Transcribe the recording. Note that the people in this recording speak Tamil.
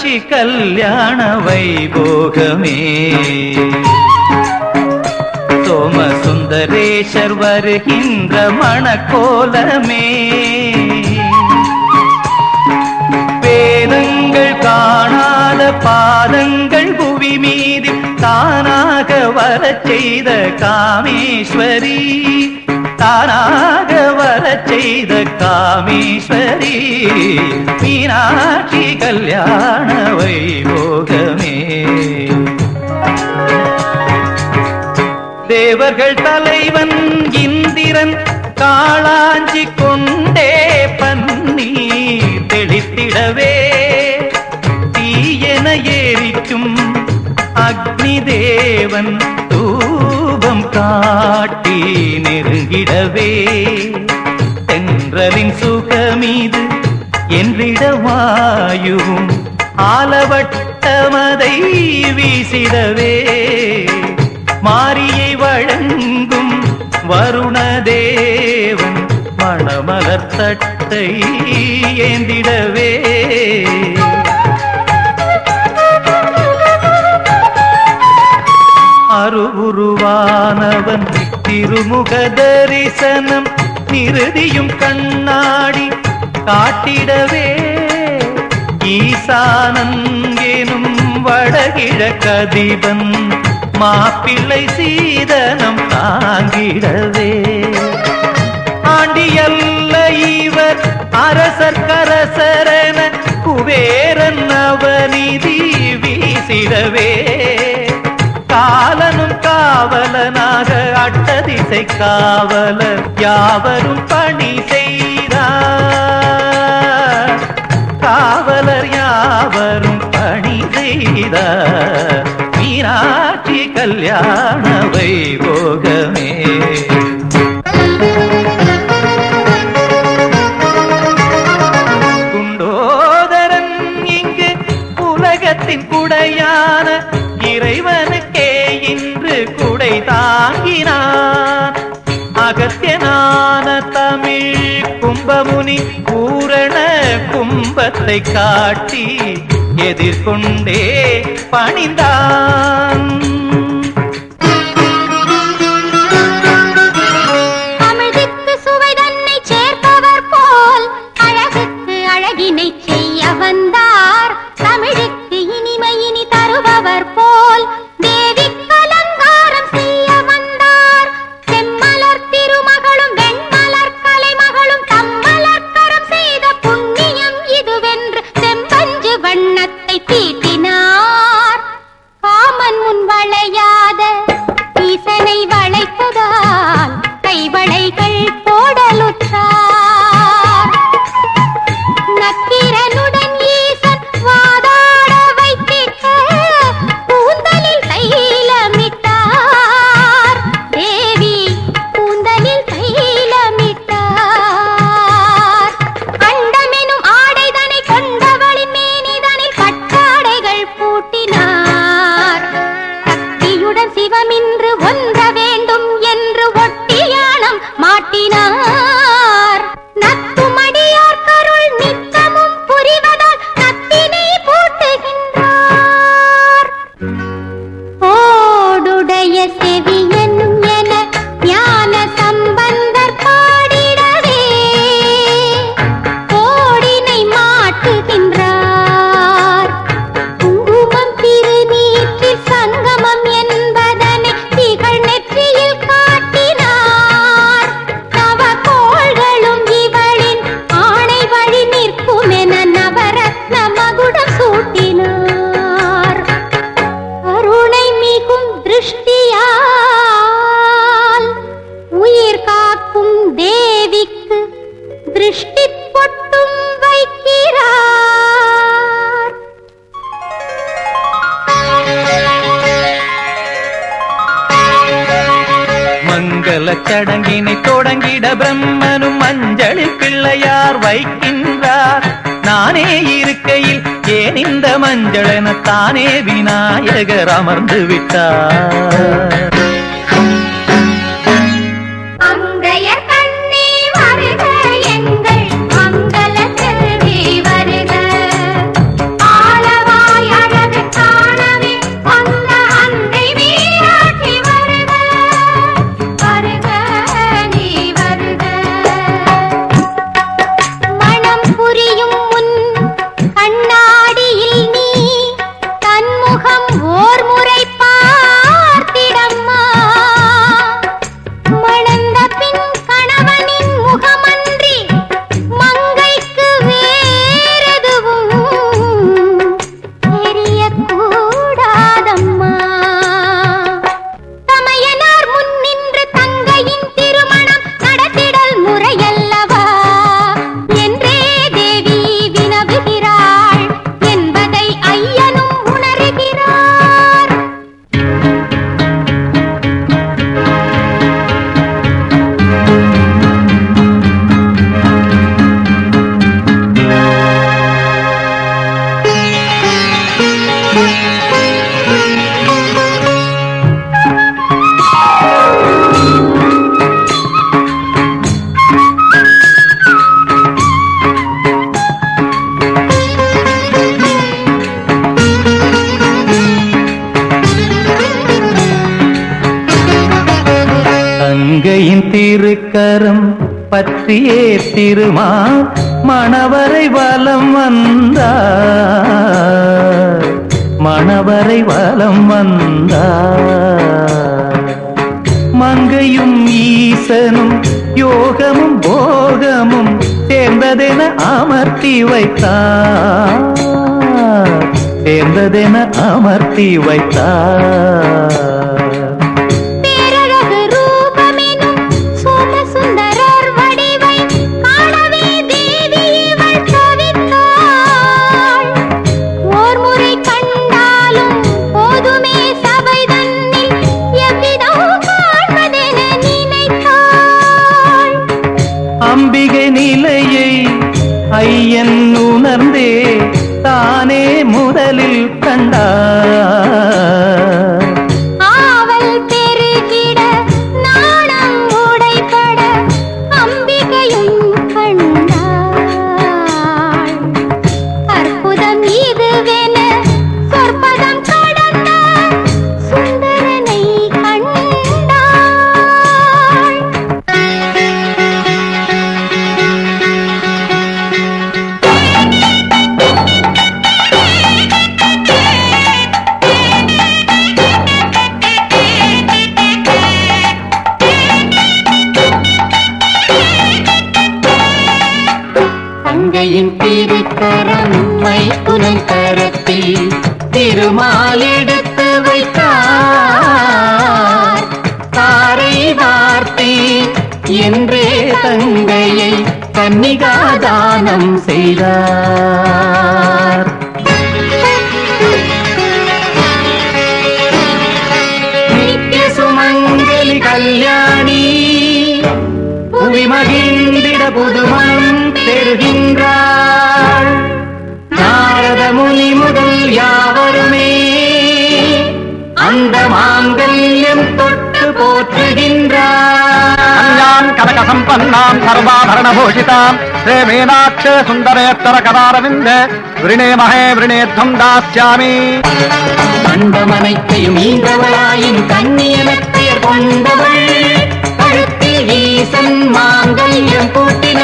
மீனாட்சி கல்யாண வைபோகமே சோமசுந்தரேஷர் வருகின்ற மணக்கோலமே வேதங்கள் காணாத பாதங்கள் புவி மீது தானாக வரச் செய்த காமேஸ்வரி தானாக வரச் செய்த காமேஸ்வரி மீனாட்சி கல்யாண வைபோகமே தேவர்கள் தலைவன் இந்திரன் காளாஞ்சி கொண்டே பன்னீர் தெளித்திடவே தீயென ஏறிக்கும் அக்னி தேவன் தூபம் காட்டி நெருங்கிடவே தென்றலின் சுகமீது என்றிட வாயுவும் ஆலவட்டமதை வீசிடவே மாரியை வழங்கும் வருணதேவன் மணமலர் தட்டை ஏந்திடவே அருவுருவானவன் திருமுக தரிசனம் நிறுதியும் கண்ணாடி காட்டிடவே ஈசானன் எனும் வடகிழக்கதிபன் மாப்பிள்ளை சீதனம் தாங்கிடவே ஆண்டியல்ல இவர் அரசர் கரசரன குபேரன் அவனிதி வீசிடவே காலனும் காவலனாக அட்டதிசை காவலர் யாவரும் பணி செய்தார் காவலர் யாவரும் பணி செய்தார் மீனாட்சி கல்யாண வைபோகமே குண்டோதரன் இங்கு உலகத்தின் குடையான இறைவனுக்கே இன்று குடை தாங்கினான் அகத்தியனான தமிழ் கும்பமுனி பூரண கும்பத்தை காட்டி எதிர்கொண்டே பணிந்தான் அமிழ்திக்கு சுவை தன்னை சேர்ப்பவர் போல் அழகுக்கு அழகினை செய்ய வந்தார் தமிழுக்கு இனிமை இனி தருபவர் போல் தேவிக்கு அலங்காரம் செய்ய வந்தார் செம்மலர் திருமகளும் வெண்மலர் கலைமகளும் தம்மலர் கரம் செய்த புண்ணியம் இதுவென்று செம்பஞ்சு வண்ணத்தை தீட்டினார் காமன் முன் வளையாத ஈசனை வளைத்ததால் கைவளைகள் போடலுற்றார் நக்கீரனுடன் ஈசன் வாதாட வைத்திட்ட கூந்தலில் தைலமிட்டார் தேவி கூந்தலில் தைலமிட்டார் அண்டமெனும் ஆடைதனை கொண்டவளின் மேனிதனில் பட்டாடைகள் பூட்டினார் சக்தியுடன் சிவமின்று ஒன்ற வேண்டும் என்று ஒட்டியானம் மாட்டினார் நத்துமடியார் கருள் நித்தமும் புரிவதால் நத்தினை பூட்டுகின்றார் ஓடுடைய செவியன் என ஞான சம்பந்தர் பாடிடவே கோடினை மாட்டுகின்றார் குங்குமம் திருநீற்றில் சங்கமம் என்பதனை திகழ் நெற்றியில் காட்டினார் நவகோள்களும் இவளின் ஆணை வழி நிற்கும் என நவரத்ன மகுடம் சூட்டினார் கருணை மிகும் திருஷ்டியால் உயிர் காக்கும் தேவிக்கு திருஷ்டி பொட்டும் வைக்கிறார் மங்கள சடங்கினை தொடங்கிட பிரம்மனும் மஞ்சளில் பிள்ளையார் வைக்கின்றார் நானே இருக்கையில் ஏன் இந்த மஞ்சளென தானே விநாயகர் அமர்ந்து விட்டார் அங்கையர் கண்ணே வருக எங்கள் மங்கள செல்வி வருக ஆலவா திருக்கரம் பற்றியே திருமா மணவரை வலம் வந்தார் மணவரை வலம் வந்தார் மங்கையும் ஈசனும் யோகமும் போகமும் சேர்ந்ததென அமர்த்தி வைத்தார் சேர்ந்ததென அமர்த்தி வைத்தார் பேரழகு ரூபமெனும் சோமசுந்தரர் வடிவை காணவே தேவி இவள் தவித்தாள். ஓர் முறை கண்டாலும் போதுமே சபை தன்னில் எவ்விதம் காண்பதென நினைத்தாள். அம்பிகை நிலையை ஐயன் உணர்ந்தே தானே முதலில் கண்டார் ஆவல் பெருகிட நாணம் உடைபட அம்பிகையும் கண்டாள் அற்புதம் இதுவென சொற்பதம் கடந்த சுந்தரனை கண்டாள் தங்கையின் திருக்கரம் மைத்துனை கரத்தில் திருமால் எடுத்து வைத்தார் தாரை வார்த்தை என்றே தங்கையை கன்னிகாதானம் செய்தார் நித்ய சுமங்கலி கல்யாணி புவி மகிழ்ந்திட புதுமணம் பெறுகின்றாள் நாரத முனி முதல் யாவருமே அந்த மாங்கல்யம் தொட்டு போற்றுகின்றார் కన్యాం కనక సంపన్నాం సర్వాభరణ భూషితాం శ్రీ మీనాక్ష సుందరేత్తర కదారవింద వృణే మహే వృణేధ్వం దాస్యామి மண்டமனைத்தையும் ஈந்தவளாயின் கண்ணியன பெயர் கொண்டவள் கழுத்தில் ஈசன் மாங்கல்யம் கூட்டின